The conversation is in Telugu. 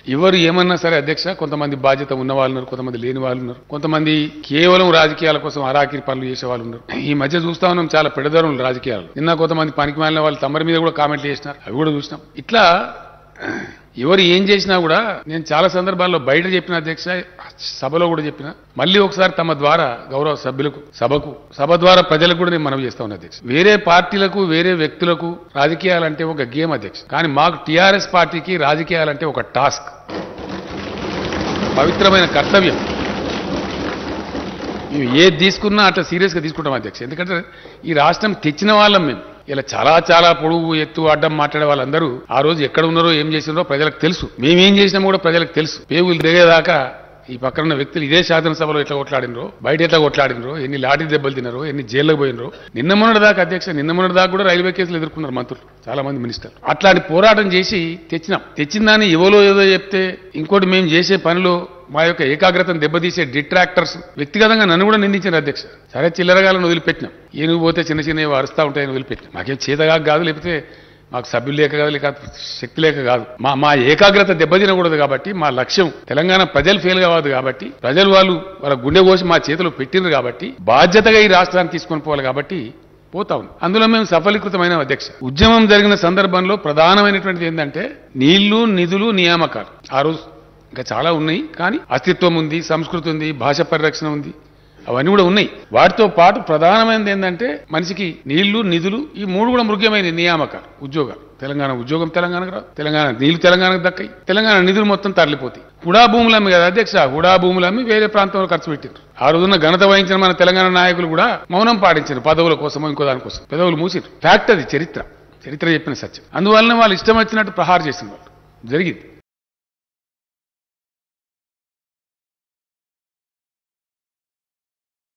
ఎవరు ఏమన్నా సరే అధ్యక్ష కొంతమంది బాధ్యత ఉన్న వాళ్ళు ఉన్నారు కొంతమంది లేని వాళ్ళు ఉన్నారు కొంతమంది కేవలం రాజకీయాల కోసం అరాకిరి పనులు చేసే వాళ్ళు ఉన్నారు ఈ మధ్య చూస్తా ఉన్నాం చాలా పెడదరం రాజకీయాలు నిన్న కొంతమంది పనికి మాలిన వాళ్ళు తమరి మీద కూడా కామెంట్లు చేసినారు అవి కూడా చూసినాం ఇట్లా ఎవరు ఏం చేసినా కూడా నేను చాలా సందర్భాల్లో బయట చెప్పిన అధ్యక్ష సభలో కూడా చెప్పిన మళ్ళీ ఒకసారి తమ ద్వారా గౌరవ సభ్యులకు సభకు సభ ద్వారా ప్రజలకు కూడా నేను మనవి చేస్తా ఉన్నా అధ్యక్ష వేరే పార్టీలకు వేరే వ్యక్తులకు రాజకీయాలంటే ఒక గేమ్ అధ్యక్ష కానీ మాకు టీఆర్ఎస్ పార్టీకి రాజకీయాలంటే ఒక టాస్క్ పవిత్రమైన కర్తవ్యం మేము ఏది తీసుకున్నా అట్లా సీరియస్గా తీసుకుంటాం అధ్యక్ష ఎందుకంటే ఈ రాష్ట్రం తెచ్చిన వాళ్ళం మేము ఇలా చాలా చాలా పొడుగు ఎత్తు అడ్డం మాట్లాడే వాళ్ళందరూ ఆ రోజు ఎక్కడ ఉన్నారో ఏం చేసినారో ప్రజలకు తెలుసు మేమేం చేసినా కూడా ప్రజలకు తెలుసు పేగులు దిగేదాకా ఈ పక్కన ఉన్న వ్యక్తులు ఇదే శాసనసభలో ఎట్లా కొట్లాడినరో బయట ఎట్లా కొట్లాడినరో ఎన్ని లాఠీ దెబ్బలు తిన్నారో ఎన్ని జైల్లోకి పోయినరో నిన్న మొన్నటి దాకా అధ్యక్ష నిన్న మొన్నటి దాకా కూడా రైల్వే కేసులు ఎదుర్కొన్నారు మంత్రులు చాలా మంది మినిస్టర్లు అట్లాంటి పోరాటం చేసి తెచ్చినాం తెచ్చిన దాన్ని ఎవరో ఏదో చెప్తే ఇంకోటి మేము చేసే పనిలో మా యొక్క ఏకాగ్రతను దెబ్బతీసే డిట్రాక్టర్స్ వ్యక్తిగతంగా నన్ను కూడా నిందించారు అధ్యక్ష సరే చిల్లరగాలను వదిలిపెట్టినాం ఏనుగు పోతే చిన్న చిన్నవి అరుస్తా ఉంటాయని వదిలిపెట్టినాం మాకేం చేతగా కాదు లేకపోతే మాకు సభ్యులు లేక కాదు లేక శక్తి లేక కాదు మా మా ఏకాగ్రత దెబ్బతినకూడదు కాబట్టి మా లక్ష్యం తెలంగాణ ప్రజలు ఫెయిల్ కావద్దు కాబట్టి ప్రజలు వాళ్ళు వాళ్ళ గుండె కోసి మా చేతిలో పెట్టిండ్రు కాబట్టి బాధ్యతగా ఈ రాష్ట్రాన్ని తీసుకొని పోవాలి కాబట్టి పోతా ఉంది అందులో మేము సఫలీకృతమైన అధ్యక్ష ఉద్యమం జరిగిన సందర్భంలో ప్రధానమైనటువంటిది ఏంటంటే నీళ్లు నిధులు నియామకాలు ఆ రోజు ఇంకా చాలా ఉన్నాయి కానీ అస్తిత్వం ఉంది సంస్కృతి ఉంది భాష పరిరక్షణ ఉంది అవన్నీ కూడా ఉన్నాయి వాటితో పాటు ప్రధానమైనది ఏంటంటే మనిషికి నీళ్లు నిధులు ఈ మూడు కూడా ముఖ్యమైన నియామకాలు ఉద్యోగాలు తెలంగాణ ఉద్యోగం తెలంగాణకు రాదు తెలంగాణ నీళ్లు తెలంగాణకు దక్కాయి తెలంగాణ నిధులు మొత్తం తరలిపోతాయి హుడా భూములు అమ్మి కదా అధ్యక్ష హుడా భూములు అమ్మి వేరే ప్రాంతంలో ఖర్చు పెట్టారు ఆ రోజున ఘనత వహించిన మన తెలంగాణ నాయకులు కూడా మౌనం పాటించారు పదవుల కోసమో ఇంకో దానికోసం పెదవులు మూసిరు ఫ్యాక్ట్ అది చరిత్ర చరిత్ర చెప్పిన సత్యం అందువలన వాళ్ళు ఇష్టం వచ్చినట్టు ప్రహార్ చేసిన వాళ్ళు జరిగింది